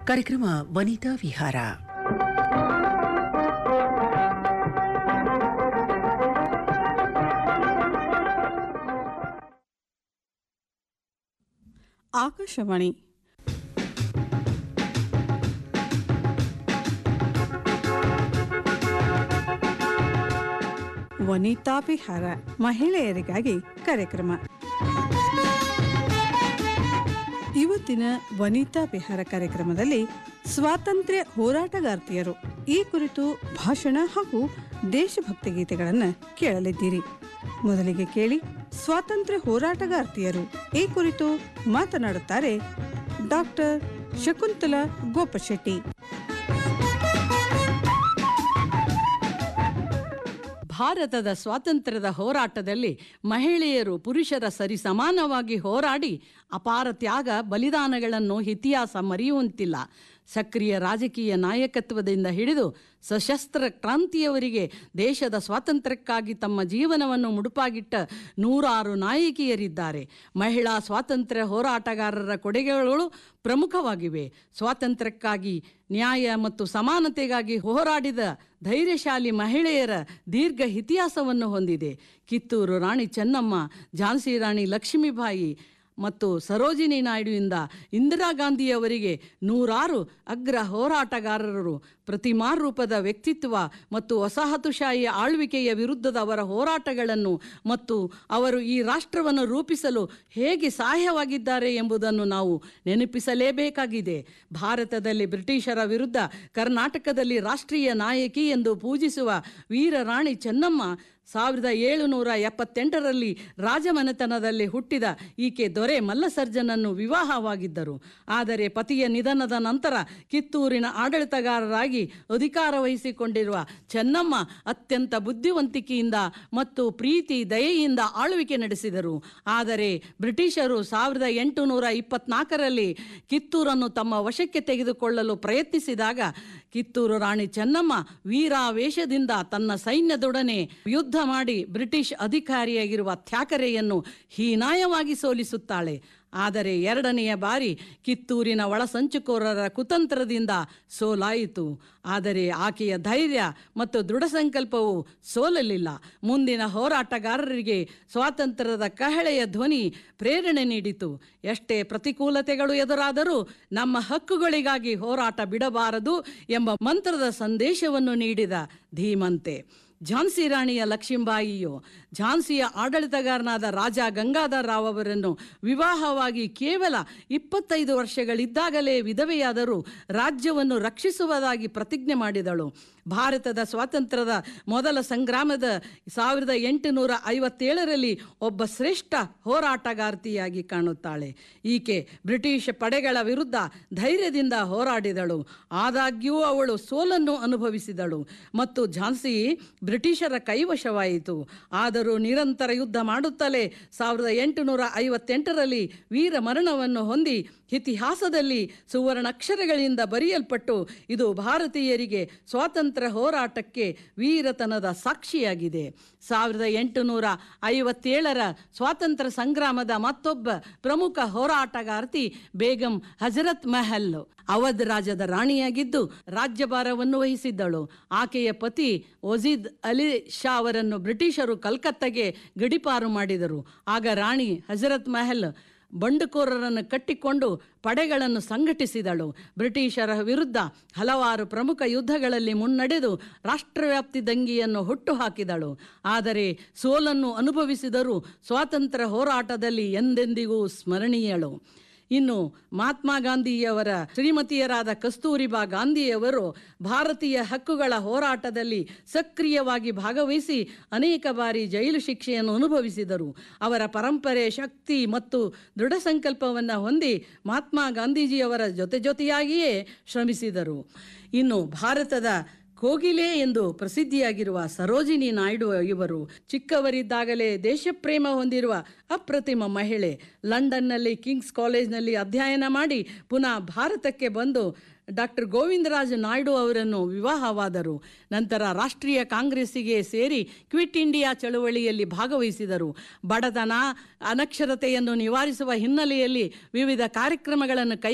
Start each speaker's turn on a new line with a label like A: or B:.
A: ಕಾರ್ಯಕ್ರಮ ವನಿತಾ ವಿಹಾರ
B: ಆಕಾಶವಾಣಿ ವನಿತಾ ವಿಹಾರ ಮಹಿಳೆಯರಿಗಾಗಿ ಕಾರ್ಯಕ್ರಮ ಇವತ್ತಿನ ವನಿತಾ ವಿಹಾರ ಕಾರ್ಯಕ್ರಮದಲ್ಲಿ ಸ್ವಾತಂತ್ರ್ಯ ಹೋರಾಟಗಾರ್ತಿಯರು ಈ ಕುರಿತು ಭಾಷಣ ಹಾಗೂ ದೇಶಭಕ್ತಿ ಗೀತೆಗಳನ್ನು ಕೇಳಲಿದ್ದೀರಿ ಮೊದಲಿಗೆ ಕೇಳಿ ಸ್ವಾತಂತ್ರ್ಯ ಹೋರಾಟಗಾರ್ತಿಯರು ಈ ಕುರಿತು ಮಾತನಾಡುತ್ತಾರೆ ಡಾಕ್ಟರ್ ಶಕುಂತಲಾ ಗೋಪಶೆಟ್ಟಿ
C: ಭಾರತದ ಸ್ವಾತಂತ್ರ್ಯದ ಹೋರಾಟದಲ್ಲಿ ಮಹಿಳೆಯರು ಪುರುಷರ ಸರಿ ಸಮಾನವಾಗಿ ಹೋರಾಡಿ ಅಪಾರ ತ್ಯಾಗ ಬಲಿದಾನಗಳನ್ನು ಇತಿಹಾಸ ಮರೆಯುವಂತಿಲ್ಲ ಸಕ್ರಿಯ ರಾಜಕೀಯ ನಾಯಕತ್ವದಿಂದ ಹಿಡಿದು ಸಶಸ್ತ್ರ ಕ್ರಾಂತಿಯವರಿಗೆ ದೇಶದ ಸ್ವಾತಂತ್ರ್ಯಕ್ಕಾಗಿ ತಮ್ಮ ಜೀವನವನ್ನು ಮುಡುಪಾಗಿಟ್ಟ ನೂರಾರು ನಾಯಕಿಯರಿದ್ದಾರೆ ಮಹಿಳಾ ಸ್ವಾತಂತ್ರ್ಯ ಹೋರಾಟಗಾರರ ಕೊಡುಗೆಗಳು ಪ್ರಮುಖವಾಗಿವೆ ಸ್ವಾತಂತ್ರ್ಯಕ್ಕಾಗಿ ನ್ಯಾಯ ಮತ್ತು ಸಮಾನತೆಗಾಗಿ ಹೋರಾಡಿದ ಧೈರ್ಯಶಾಲಿ ಮಹಿಳೆಯರ ದೀರ್ಘ ಇತಿಹಾಸವನ್ನು ಹೊಂದಿದೆ ಕಿತ್ತೂರು ರಾಣಿ ಚೆನ್ನಮ್ಮ ಝಾನ್ಸಿ ರಾಣಿ ಲಕ್ಷ್ಮೀಬಾಯಿ ಮತ್ತು ಸರೋಜಿನಿ ನಾಯ್ಡುವಿಂದ ಇಂದಿರಾ ಗಾಂಧಿಯವರಿಗೆ ನೂರಾರು ಅಗ್ರ ಹೋರಾಟಗಾರರು ಪ್ರತಿಮಾರೂಪದ ವ್ಯಕ್ತಿತ್ವ ಮತ್ತು ವಸಾಹತುಶಾಹಿ ಆಳ್ವಿಕೆಯ ವಿರುದ್ಧದ ಅವರ ಹೋರಾಟಗಳನ್ನು ಮತ್ತು ಅವರು ಈ ರಾಷ್ಟ್ರವನ್ನು ರೂಪಿಸಲು ಹೇಗೆ ಸಹಾಯವಾಗಿದ್ದಾರೆ ಎಂಬುದನ್ನು ನಾವು ನೆನಪಿಸಲೇಬೇಕಾಗಿದೆ ಭಾರತದಲ್ಲಿ ಬ್ರಿಟಿಷರ ವಿರುದ್ಧ ಕರ್ನಾಟಕದಲ್ಲಿ ರಾಷ್ಟ್ರೀಯ ನಾಯಕಿ ಎಂದು ಪೂಜಿಸುವ ವೀರರಾಣಿ ಚೆನ್ನಮ್ಮ ಸಾವಿರದ ಏಳುನೂರ ಎಪ್ಪತ್ತೆಂಟರಲ್ಲಿ ರಾಜಮನೆತನದಲ್ಲಿ ಹುಟ್ಟಿದ ಈಕೆ ದೊರೆ ಮಲ್ಲಸರ್ಜನನ್ನು ವಿವಾಹವಾಗಿದ್ದರು ಆದರೆ ಪತಿಯ ನಿಧನದ ನಂತರ ಕಿತ್ತೂರಿನ ಆಡಳಿತಗಾರರಾಗಿ ಅಧಿಕಾರ ವಹಿಸಿಕೊಂಡಿರುವ ಚೆನ್ನಮ್ಮ ಅತ್ಯಂತ ಬುದ್ಧಿವಂತಿಕೆಯಿಂದ ಮತ್ತು ಪ್ರೀತಿ ದಯೆಯಿಂದ ಆಳ್ವಿಕೆ ನಡೆಸಿದರು ಆದರೆ ಬ್ರಿಟಿಷರು ಸಾವಿರದ ಎಂಟುನೂರ ಇಪ್ಪತ್ನಾಲ್ಕರಲ್ಲಿ ಕಿತ್ತೂರನ್ನು ತಮ್ಮ ವಶಕ್ಕೆ ತೆಗೆದುಕೊಳ್ಳಲು ಪ್ರಯತ್ನಿಸಿದಾಗ ಕಿತ್ತೂರು ರಾಣಿ ಚೆನ್ನಮ್ಮ ವೀರಾವೇಶದಿಂದ ತನ್ನ ಸೈನ್ಯದೊಡನೆ ಯುದ್ಧ ಮಾಡಿ ಬ್ರಿಟಿಷ್ ಅಧಿಕಾರಿಯಾಗಿರುವ ಥ್ಯಾಕರೆಯನ್ನು ಹೀನಾಯವಾಗಿ ಸೋಲಿಸುತ್ತಾಳೆ ಆದರೆ ಎರಡನೆಯ ಬಾರಿ ಕಿತ್ತೂರಿನ ಒಳಸಂಚುಕೋರರ ಕುತಂತ್ರದಿಂದ ಸೋಲಾಯಿತು ಆದರೆ ಆಕೆಯ ಧೈರ್ಯ ಮತ್ತು ದೃಢ ಸಂಕಲ್ಪವು ಸೋಲಲಿಲ್ಲ ಮುಂದಿನ ಹೋರಾಟಗಾರರಿಗೆ ಸ್ವಾತಂತ್ರ್ಯದ ಕಹಳೆಯ ಧ್ವನಿ ಪ್ರೇರಣೆ ನೀಡಿತು ಎಷ್ಟೇ ಪ್ರತಿಕೂಲತೆಗಳು ಎದುರಾದರೂ ನಮ್ಮ ಹಕ್ಕುಗಳಿಗಾಗಿ ಹೋರಾಟ ಬಿಡಬಾರದು ಎಂಬ ಮಂತ್ರದ ಸಂದೇಶವನ್ನು ನೀಡಿದ ಧೀಮಂತೆ ಝಾನ್ಸಿ ರಾಣಿಯ ಲಕ್ಷ್ಮೀಬಾಯಿಯು ಝಾನ್ಸಿಯ ಆಡಳಿತಗಾರನಾದ ರಾಜ ಗಂಗಾಧರ ರಾವ್ ಅವರನ್ನು ವಿವಾಹವಾಗಿ ಕೇವಲ ಇಪ್ಪತ್ತೈದು ವರ್ಷಗಳಿದ್ದಾಗಲೇ ವಿಧವೆಯಾದರೂ ರಾಜ್ಯವನ್ನು ರಕ್ಷಿಸುವುದಾಗಿ ಪ್ರತಿಜ್ಞೆ ಮಾಡಿದಳು ಭಾರತದ ಸ್ವಾತಂತ್ರ್ಯದ ಮೊದಲ ಸಂಗ್ರಾಮದ ಸಾವಿರದ ಎಂಟುನೂರ ಐವತ್ತೇಳರಲ್ಲಿ ಒಬ್ಬ ಶ್ರೇಷ್ಠ ಹೋರಾಟಗಾರ್ತಿಯಾಗಿ ಕಾಣುತ್ತಾಳೆ ಈಕೆ ಬ್ರಿಟಿಷ್ ಪಡೆಗಳ ವಿರುದ್ಧ ಧೈರ್ಯದಿಂದ ಹೋರಾಡಿದಳು ಆದಾಗ್ಯೂ ಅವಳು ಸೋಲನ್ನು ಅನುಭವಿಸಿದಳು ಮತ್ತು ಝಾನ್ಸಿ ಬ್ರಿಟಿಷರ ಕೈವಶವಾಯಿತು ಆದರೂ ನಿರಂತರ ಯುದ್ಧ ಮಾಡುತ್ತಲೇ ಸಾವಿರದ ಎಂಟುನೂರ ಐವತ್ತೆಂಟರಲ್ಲಿ ವೀರ ಮರಣವನ್ನು ಹೊಂದಿ ಇತಿಹಾಸದಲ್ಲಿ ಸುವರ್ಣಾಕ್ಷರಗಳಿಂದ ಬರೆಯಲ್ಪಟ್ಟು ಇದು ಭಾರತೀಯರಿಗೆ ಸ್ವಾತಂತ್ರ್ಯ ಹೋರಾಟಕ್ಕೆ ವೀರತನದ ಸಾಕ್ಷಿಯಾಗಿದೆ ಸಾವಿರದ ಎಂಟುನೂರ ಐವತ್ತೇಳರ ಸ್ವಾತಂತ್ರ್ಯ ಸಂಗ್ರಾಮದ ಮತ್ತೊಬ್ಬ ಪ್ರಮುಖ ಹೋರಾಟಗಾರ್ತಿ ಬೇಗಂ ಹಜರತ್ ಮಹಲ್ ಅವಧ್ ರಾಜದ ರಾಣಿಯಾಗಿದ್ದು ರಾಜ್ಯಭಾರವನ್ನು ವಹಿಸಿದ್ದಳು ಆಕೆಯ ಪತಿ ವಜೀದ್ ಅಲಿ ಶಾ ಅವರನ್ನು ಬ್ರಿಟಿಷರು ಕಲ್ಕತ್ತಾಗೆ ಗಡಿಪಾರು ಮಾಡಿದರು ಆಗ ರಾಣಿ ಹಜರತ್ ಮಹಲ್ ಬಂಡುಕೋರರನ್ನು ಕಟ್ಟಿಕೊಂಡು ಪಡೆಗಳನ್ನು ಸಂಘಟಿಸಿದಳು ಬ್ರಿಟಿಷರ ವಿರುದ್ಧ ಹಲವಾರು ಪ್ರಮುಖ ಯುದ್ಧಗಳಲ್ಲಿ ಮುನ್ನಡೆದು ರಾಷ್ಟ್ರವ್ಯಾಪ್ತಿ ದಂಗೆಯನ್ನು ಹುಟ್ಟುಹಾಕಿದಳು ಆದರೆ ಸೋಲನ್ನು ಅನುಭವಿಸಿದರೂ ಸ್ವಾತಂತ್ರ್ಯ ಹೋರಾಟದಲ್ಲಿ ಎಂದೆಂದಿಗೂ ಸ್ಮರಣೀಯಳು ಇನ್ನು ಮಹಾತ್ಮ ಗಾಂಧಿಯವರ ಶ್ರೀಮತಿಯರಾದ ಕಸ್ತೂರಿಬಾ ಗಾಂಧಿಯವರು ಭಾರತೀಯ ಹಕ್ಕುಗಳ ಹೋರಾಟದಲ್ಲಿ ಸಕ್ರಿಯವಾಗಿ ಭಾಗವಹಿಸಿ ಅನೇಕ ಬಾರಿ ಜೈಲು ಶಿಕ್ಷೆಯನ್ನು ಅನುಭವಿಸಿದರು ಅವರ ಪರಂಪರೆ ಶಕ್ತಿ ಮತ್ತು ದೃಢ ಸಂಕಲ್ಪವನ್ನು ಹೊಂದಿ ಮಹಾತ್ಮ ಗಾಂಧೀಜಿಯವರ ಜೊತೆ ಜೊತೆಯಾಗಿಯೇ ಶ್ರಮಿಸಿದರು ಇನ್ನು ಭಾರತದ ಕೋಗಿಲೆ ಎಂದು ಪ್ರಸಿದ್ಧಿಯಾಗಿರುವ ಸರೋಜಿನಿ ನಾಯ್ಡು ಇವರು ಚಿಕ್ಕವರಿದ್ದಾಗಲೇ ದೇಶಪ್ರೇಮ ಹೊಂದಿರುವ ಅಪ್ರತಿಮ ಮಹಿಳೆ ಲಂಡನ್ನಲ್ಲಿ ಕಿಂಗ್ಸ್ ಕಾಲೇಜ್ನಲ್ಲಿ ಅಧ್ಯಯನ ಮಾಡಿ ಪುನಃ ಭಾರತಕ್ಕೆ ಬಂದು ಡಾಕ್ಟರ್ ಗೋವಿಂದರಾಜ ನಾಯ್ಡು ಅವರನ್ನು ವಿವಾಹವಾದರು ನಂತರ ರಾಷ್ಟ್ರೀಯ ಕಾಂಗ್ರೆಸ್ಸಿಗೆ ಸೇರಿ ಕ್ವಿಟ್ ಇಂಡಿಯಾ ಚಳವಳಿಯಲ್ಲಿ ಭಾಗವಹಿಸಿದರು ಬಡತನ ಅನಕ್ಷರತೆಯನ್ನು ನಿವಾರಿಸುವ ಹಿನ್ನೆಲೆಯಲ್ಲಿ ವಿವಿಧ ಕಾರ್ಯಕ್ರಮಗಳನ್ನು ಕೈ